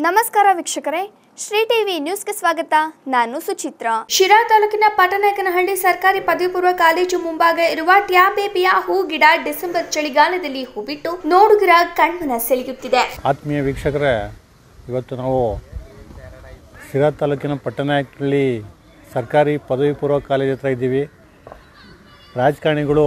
ನಮಸ್ಕಾರ ವೀಕ್ಷಕರೇ ಶ್ರೀ ಟಿವಿ ನ್ಯೂಸ್ಗೆ ಸ್ವಾಗತ ನಾನು ಸುಚಿತ್ರ ಶಿರಾ ತಾಲೂಕಿನ ಪಟ್ಟನಾಯಕನಹಳ್ಳಿ ಸರ್ಕಾರಿ ಪದವಿ ಪೂರ್ವ ಕಾಲೇಜು ಮುಂಭಾಗ ಇರುವ ಟ್ಯಾಬೇಬಿಯ ಹೂ ಗಿಡ ಡಿಸೆಂಬರ್ ಚಳಿಗಾಲದಲ್ಲಿ ಹೂ ಬಿಟ್ಟು ನೋಡುಗರ ಕಣ್ಮನ ಸೆಳೆಯುತ್ತಿದೆ ಆತ್ಮೀಯ ವೀಕ್ಷಕರೇ ಇವತ್ತು ನಾವು ಶಿರಾ ತಾಲೂಕಿನ ಪಟ್ಟಣಹಳ್ಳಿ ಸರ್ಕಾರಿ ಪದವಿ ಪೂರ್ವ ಕಾಲೇಜ್ ಹತ್ರ ಇದ್ದೀವಿ ರಾಜಕಾರಣಿಗಳು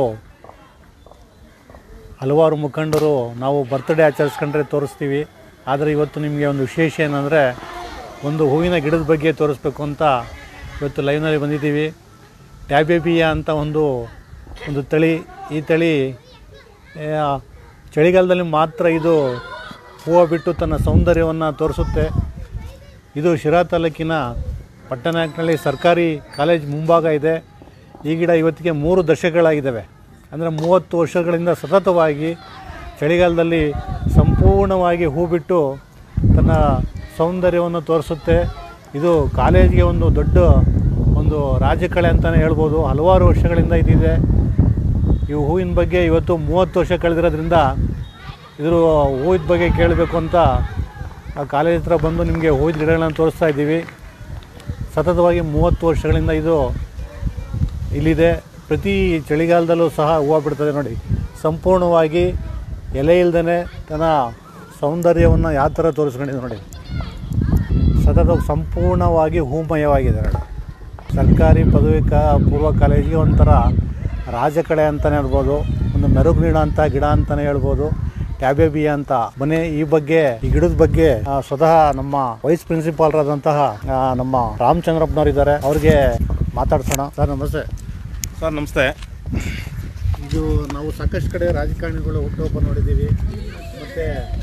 ಹಲವಾರು ಮುಖಂಡರು ನಾವು ಬರ್ತ್ಡೇ ಆಚರಿಸ್ಕೊಂಡ್ರೆ ತೋರಿಸ್ತೀವಿ ಆದರೆ ಇವತ್ತು ನಿಮಗೆ ಒಂದು ವಿಶೇಷ ಏನಂದರೆ ಒಂದು ಹೂವಿನ ಗಿಡದ ಬಗ್ಗೆ ತೋರಿಸ್ಬೇಕು ಅಂತ ಇವತ್ತು ಲೈವ್ನಲ್ಲಿ ಬಂದಿದ್ದೀವಿ ಟ್ಯಾಬೇಬಿಯಾ ಅಂತ ಒಂದು ಒಂದು ತಳಿ ಈ ತಳಿ ಆ, ಚಳಿಗಾಲದಲ್ಲಿ ಮಾತ್ರ ಇದು ಹೂವು ಬಿಟ್ಟು ತನ್ನ ಸೌಂದರ್ಯವನ್ನು ತೋರಿಸುತ್ತೆ ಇದು ಶಿರಾ ತಾಲೂಕಿನ ಪಟ್ಟಣಹಳ್ಳಿ ಸರ್ಕಾರಿ ಕಾಲೇಜ್ ಮುಂಭಾಗ ಇದೆ ಈ ಗಿಡ ಇವತ್ತಿಗೆ ಮೂರು ದಶಕಗಳಾಗಿದ್ದಾವೆ ಅಂದರೆ ಮೂವತ್ತು ವರ್ಷಗಳಿಂದ ಸತತವಾಗಿ ಚಳಿಗಾಲದಲ್ಲಿ ಸಂಪೂರ್ಣವಾಗಿ ಹೂ ಬಿಟ್ಟು ತನ್ನ ಸೌಂದರ್ಯವನ್ನು ತೋರಿಸುತ್ತೆ ಇದು ಕಾಲೇಜಿಗೆ ಒಂದು ದೊಡ್ಡ ಒಂದು ರಾಜಕಳೆ ಅಂತಲೇ ಹೇಳ್ಬೋದು ಹಲವಾರು ವರ್ಷಗಳಿಂದ ಇದಿದೆ ಈ ಹೂವಿನ ಬಗ್ಗೆ ಇವತ್ತು ಮೂವತ್ತು ವರ್ಷ ಕಳೆದಿರೋದ್ರಿಂದ ಇದ್ರ ಹೂವಿನ ಬಗ್ಗೆ ಕೇಳಬೇಕು ಅಂತ ಆ ಕಾಲೇಜ್ ಹತ್ರ ಬಂದು ನಿಮಗೆ ಹೂವಿನ ಗಿಡಗಳನ್ನ ತೋರಿಸ್ತಾ ಇದ್ದೀವಿ ಸತತವಾಗಿ ಮೂವತ್ತು ವರ್ಷಗಳಿಂದ ಇದು ಇಲ್ಲಿದೆ ಪ್ರತಿ ಚಳಿಗಾಲದಲ್ಲೂ ಸಹ ಹೂವು ಬಿಡ್ತದೆ ನೋಡಿ ಸಂಪೂರ್ಣವಾಗಿ ಎಲೆ ಇಲ್ದೇ ತನ್ನ ಸೌಂದರ್ಯವನ್ನು ಯಾವ ಥರ ತೋರಿಸ್ಕೊಂಡಿದೆ ನೋಡಿ ಸತತ ಸಂಪೂರ್ಣವಾಗಿ ಹೂಮಯವಾಗಿದೆ ನೋಡಿ ಸರ್ಕಾರಿ ಪದವಿ ಕಾ ಪೂರ್ವ ಕಾಲೇಜಿಗೆ ಒಂಥರ ರಾಜಕಳೆ ಅಂತಲೇ ಹೇಳ್ಬೋದು ಒಂದು ಮೆರುಗು ನೀಡ ಅಂತ ಗಿಡ ಅಂತಲೇ ಹೇಳ್ಬೋದು ಟ್ಯಾಬೇಬಿಯಾ ಅಂತ ಮನೆ ಈ ಬಗ್ಗೆ ಈ ಗಿಡದ ಬಗ್ಗೆ ಆ, ಸ್ವತಃ ನಮ್ಮ ವೈಸ್ ಪ್ರಿನ್ಸಿಪಾಲ್ರಾದಂತಹ ಆ, ನಮ್ಮ ರಾಮಚಂದ್ರಪ್ಪನವ್ರು ಇದ್ದಾರೆ ಅವ್ರಿಗೆ ಮಾತಾಡ್ಸೋಣ ಸರ್ ನಮಸ್ತೆ ಸರ್ ನಮಸ್ತೆ ಇದು ನಾವು ಸಾಕಷ್ಟು ಕಡೆ ರಾಜಕಾರಣಿಗಳು ಹುಟ್ಟುಹಬ್ಬ ನೋಡಿದ್ದೀವಿ ಮತ್ತು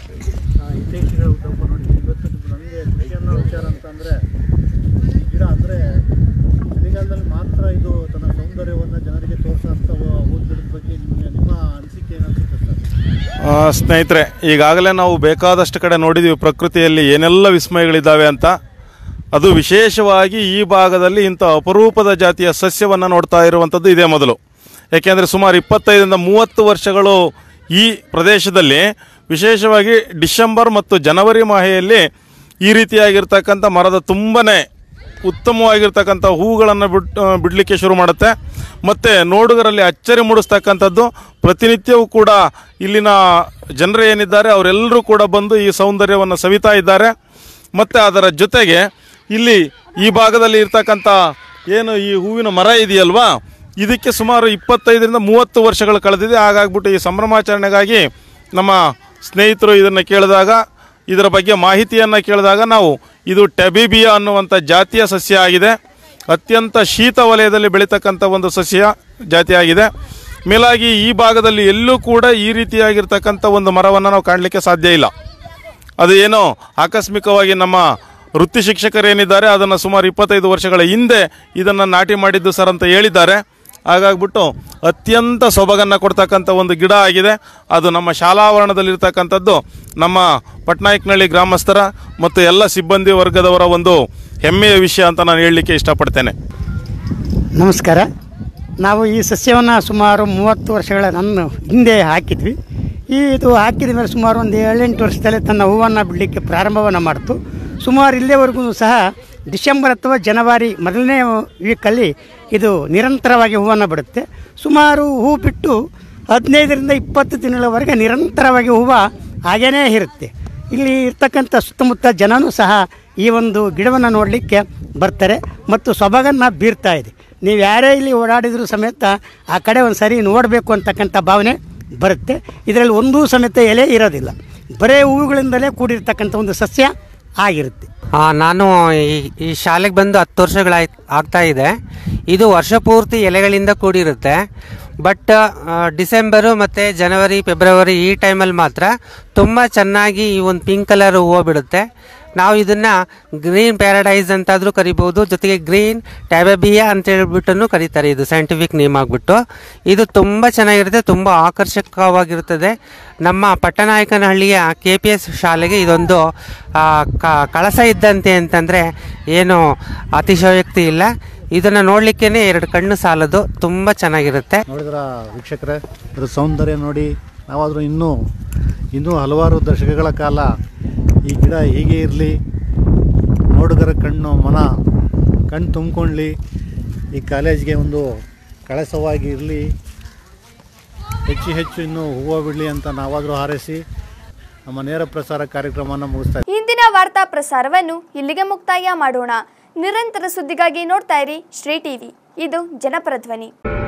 ಹಿತೈಷಿಗಳ ಹುಟ್ಟುಹಬ್ಬ ನೋಡಿದ್ದೀವಿ ಇವತ್ತು ನನಗೆ ಖುಷಿ ಅನ್ನೋ ವಿಚಾರ ಅಂತಂದರೆ ಗಿಡ ಅಂದರೆ ಚಳಿಗಾಲದಲ್ಲಿ ಮಾತ್ರ ಇದು ತನ್ನ ಸೌಂದರ್ಯವನ್ನು ಜನರಿಗೆ ತೋರಿಸೋಂಥ ಹೂವು ಗಿಡದ ಬಗ್ಗೆ ನಿಮಗೆ ನಿಮ್ಮ ಅನಿಸಿಕೆ ಏನನ್ಸುತ್ತೆ ಸರ್ ಆ, ಸ್ನೇಹಿತರೆ ಈಗಾಗಲೇ ನಾವು ಬೇಕಾದಷ್ಟು ಕಡೆ ನೋಡಿದ್ದೀವಿ ಪ್ರಕೃತಿಯಲ್ಲಿ ಏನೆಲ್ಲ ವಿಸ್ಮಯಗಳಿದ್ದಾವೆ ಅಂತ ಅದು ವಿಶೇಷವಾಗಿ ಈ ಭಾಗದಲ್ಲಿ ಇಂಥ ಅಪರೂಪದ ಜಾತಿಯ ಸಸ್ಯವನ್ನು ನೋಡ್ತಾ ಇರುವಂಥದ್ದು ಇದೇ ಮೊದಲು ಏಕೆಂದರೆ ಸುಮಾರು ಇಪ್ಪತ್ತೈದರಿಂದ ಮೂವತ್ತು ವರ್ಷಗಳು ಈ ಪ್ರದೇಶದಲ್ಲಿ ವಿಶೇಷವಾಗಿ ಡಿಸೆಂಬರ್ ಮತ್ತು ಜನವರಿ ಮಾಹೆಯಲ್ಲಿ ಈ ರೀತಿಯಾಗಿರ್ತಕ್ಕಂಥ ಮರದ ತುಂಬನೇ ಉತ್ತಮವಾಗಿರ್ತಕ್ಕಂಥ ಹೂಗಳನ್ನು ಬಿಟ್ ಬಿಡಲಿಕ್ಕೆ ಶುರು ಮಾಡುತ್ತೆ ಮತ್ತು ನೋಡುಗರಲ್ಲಿ ಅಚ್ಚರಿ ಮೂಡಿಸ್ತಕ್ಕಂಥದ್ದು ಪ್ರತಿನಿತ್ಯವೂ ಕೂಡ ಇಲ್ಲಿನ ಜನರು ಏನಿದ್ದಾರೆ ಅವರೆಲ್ಲರೂ ಕೂಡ ಬಂದು ಈ ಸೌಂದರ್ಯವನ್ನು ಸವಿತಾ ಇದ್ದಾರೆ ಮತ್ತು ಅದರ ಜೊತೆಗೆ ಇಲ್ಲಿ ಈ ಭಾಗದಲ್ಲಿ ಇರ್ತಕ್ಕಂಥ ಏನು ಈ ಹೂವಿನ ಮರ ಇದೆಯಲ್ವಾ ಇದಕ್ಕೆ ಸುಮಾರು ಇಪ್ಪತ್ತೈದರಿಂದ ಮೂವತ್ತು ವರ್ಷಗಳು ಕಳೆದಿದೆ ಹಾಗಾಗ್ಬಿಟ್ಟು ಈ ಸಂಭ್ರಮಾಚರಣೆಗಾಗಿ ನಮ್ಮ ಸ್ನೇಹಿತರು ಇದನ್ನು ಕೇಳಿದಾಗ ಇದರ ಬಗ್ಗೆ ಮಾಹಿತಿಯನ್ನು ಕೇಳಿದಾಗ ನಾವು ಇದು ಟೆಬಿಬಿಯಾ ಅನ್ನುವಂಥ ಜಾತಿಯ ಸಸ್ಯ ಆಗಿದೆ ಅತ್ಯಂತ ಶೀತ ವಲಯದಲ್ಲಿ ಬೆಳೀತಕ್ಕಂಥ ಒಂದು ಸಸ್ಯ ಜಾತಿಯಾಗಿದೆ ಮೇಲಾಗಿ ಈ ಭಾಗದಲ್ಲಿ ಎಲ್ಲೂ ಕೂಡ ಈ ರೀತಿಯಾಗಿರ್ತಕ್ಕಂಥ ಒಂದು ಮರವನ್ನು ನಾವು ಕಾಣಲಿಕ್ಕೆ ಸಾಧ್ಯ ಇಲ್ಲ ಅದು ಏನೋ ಆಕಸ್ಮಿಕವಾಗಿ ನಮ್ಮ ವೃತ್ತಿ ಶಿಕ್ಷಕರೇನಿದ್ದಾರೆ ಅದನ್ನು ಸುಮಾರು ಇಪ್ಪತ್ತೈದು ವರ್ಷಗಳ ಹಿಂದೆ ಇದನ್ನು ನಾಟಿ ಮಾಡಿದ್ದು ಸರ್ ಅಂತ ಹೇಳಿದ್ದಾರೆ ಹಾಗಾಗ್ಬಿಟ್ಟು ಅತ್ಯಂತ ಸೊಬಗನ್ನು ಕೊಡ್ತಕ್ಕಂಥ ಒಂದು ಗಿಡ ಆಗಿದೆ ಅದು ನಮ್ಮ ಶಾಲಾವರಣದಲ್ಲಿರ್ತಕ್ಕಂಥದ್ದು ನಮ್ಮ ಪಟ್ನಾಯಕನಹಳ್ಳಿ ಗ್ರಾಮಸ್ಥರ ಮತ್ತು ಎಲ್ಲ ಸಿಬ್ಬಂದಿ ವರ್ಗದವರ ಒಂದು ಹೆಮ್ಮೆಯ ವಿಷಯ ಅಂತ ನಾನು ಹೇಳಲಿಕ್ಕೆ ಇಷ್ಟಪಡ್ತೇನೆ ನಮಸ್ಕಾರ ನಾವು ಈ ಸಸ್ಯವನ್ನು ಸುಮಾರು ಮೂವತ್ತು ವರ್ಷಗಳ ನನ್ನ ಹಿಂದೆ ಹಾಕಿದ್ವಿ ಈ ಇದು ಹಾಕಿದ ಮೇಲೆ ಸುಮಾರು ಒಂದು ಏಳೆಂಟು ವರ್ಷದಲ್ಲಿ ತನ್ನ ಹೂವನ್ನು ಬಿಡಲಿಕ್ಕೆ ಪ್ರಾರಂಭವನ್ನು ಮಾಡ್ತು ಸುಮಾರು ಇಲ್ಲಿವರೆಗೂ ಸಹ ಡಿಸೆಂಬರ್ ಅಥವಾ ಜನವರಿ ಮೊದಲನೇ ವೀಕಲ್ಲಿ ಇದು ನಿರಂತರವಾಗಿ ಹೂವನ್ನು ಬಿಡುತ್ತೆ ಸುಮಾರು ಹೂ ಬಿಟ್ಟು ಹದಿನೈದರಿಂದ ಇಪ್ಪತ್ತು ದಿನಗಳವರೆಗೆ ನಿರಂತರವಾಗಿ ಹೂವು ಹಾಗೇ ಇರುತ್ತೆ ಇಲ್ಲಿ ಇರ್ತಕ್ಕಂಥ ಸುತ್ತಮುತ್ತ ಜನನೂ ಸಹ ಈ ಒಂದು ಗಿಡವನ್ನು ನೋಡಲಿಕ್ಕೆ ಬರ್ತಾರೆ ಮತ್ತು ಸೊಬಗನ್ನು ಬೀರ್ತಾ ಇದೆ ನೀವು ಯಾರೇ ಇಲ್ಲಿ ಓಡಾಡಿದರೂ ಸಮೇತ ಆ ಕಡೆ ಒಂದು ಸರಿ ನೋಡಬೇಕು ಅಂತಕ್ಕಂಥ ಭಾವನೆ ಬರುತ್ತೆ ಇದರಲ್ಲಿ ಒಂದೂ ಸಮೇತ ಎಲೆ ಇರೋದಿಲ್ಲ ಬರೇ ಹೂವುಗಳಿಂದಲೇ ಕೂಡಿರ್ತಕ್ಕಂಥ ಒಂದು ಸಸ್ಯ ಆಗಿರುತ್ತೆ ಆ, ನಾನು ಈ ಈ ಶಾಲೆಗೆ ಬಂದು ಹತ್ತು ವರ್ಷಗಳಾಯ್ ಆಗ್ತಾ ಇದೆ ಇದು ವರ್ಷ ಪೂರ್ತಿ ಎಲೆಗಳಿಂದ ಕೂಡಿರುತ್ತೆ ಬಟ್ ಡಿಸೆಂಬರು ಮತ್ತು ಜನವರಿ ಫೆಬ್ರವರಿ ಈ ಟೈಮಲ್ಲಿ ಮಾತ್ರ ತುಂಬ ಚೆನ್ನಾಗಿ ಈ ಒಂದು ಪಿಂಕ್ ಕಲರ್ ಹೂವು ಬಿಡುತ್ತೆ ನಾವು ಇದನ್ನು ಗ್ರೀನ್ ಪ್ಯಾರಡೈಸ್ ಅಂತಾದರೂ ಕರಿಬೋದು ಜೊತೆಗೆ ಗ್ರೀನ್ ಟ್ಯಾಬಬಿಯಾ ಅಂತ ಹೇಳ್ಬಿಟ್ಟು ಕರೀತಾರೆ ಇದು ಸೈಂಟಿಫಿಕ್ ನೇಮ್ ಆಗಿಬಿಟ್ಟು ಇದು ತುಂಬ ಚೆನ್ನಾಗಿರುತ್ತೆ ತುಂಬ ಆಕರ್ಷಕವಾಗಿರುತ್ತದೆ ನಮ್ಮ ಪಟ್ಟನಾಯಕನಹಳ್ಳಿಯ ಕೆ ಪಿ ಎಸ್ ಶಾಲೆಗೆ ಇದೊಂದು ಆ, ಕ- ಕಳಸ ಇದ್ದಂತೆ ಅಂತಂದರೆ ಏನು ಅತಿಶಯೋಕ್ತಿ ಇಲ್ಲ ಇದನ್ನು ನೋಡಲಿಕ್ಕೇ ಎರಡು ಕಣ್ಣು ಸಾಲದು ತುಂಬ ಚೆನ್ನಾಗಿರುತ್ತೆ ನೋಡಿದ್ರ ವೀಕ್ಷಕರೇ ಅದ್ರ ಸೌಂದರ್ಯ ನೋಡಿ ನಾವಾದರೂ ಇನ್ನೂ ಇನ್ನೂ ಹಲವಾರು ದಶಕಗಳ ಕಾಲ ಈ ಗಿಡ ಹೀಗೆ ಇರಲಿ ನೋಡುಗರ ಕಣ್ಣು ಮನ ಕಣ್ಣು ತುಂಬಿಕೊಳ್ಳಿ ಈ ಕಾಲೇಜ್ಗೆ ಒಂದು ಕಳಸವಾಗಿ ಇರಲಿ ಹೆಚ್ಚು ಹೆಚ್ಚು ಇನ್ನೂ ಹೂವು ಬಿಡಲಿ ಅಂತ ನಾವಾದರೂ ಹಾರೈಸಿ ನಮ್ಮ ನೇರ ಪ್ರಸಾರ ಕಾರ್ಯಕ್ರಮವನ್ನು ಮುಗಿಸ್ತಾ ಇಂದಿನ ವಾರ್ತಾ ಪ್ರಸಾರವನ್ನು ಇಲ್ಲಿಗೆ ಮುಕ್ತಾಯ ಮಾಡೋಣ ನಿರಂತರ ಸುದ್ದಿಗಾಗಿ ನೋಡ್ತಾ ಇರಿ ಶ್ರೀ ಟಿವಿ ಇದು ಜನಪರ ಧ್ವನಿ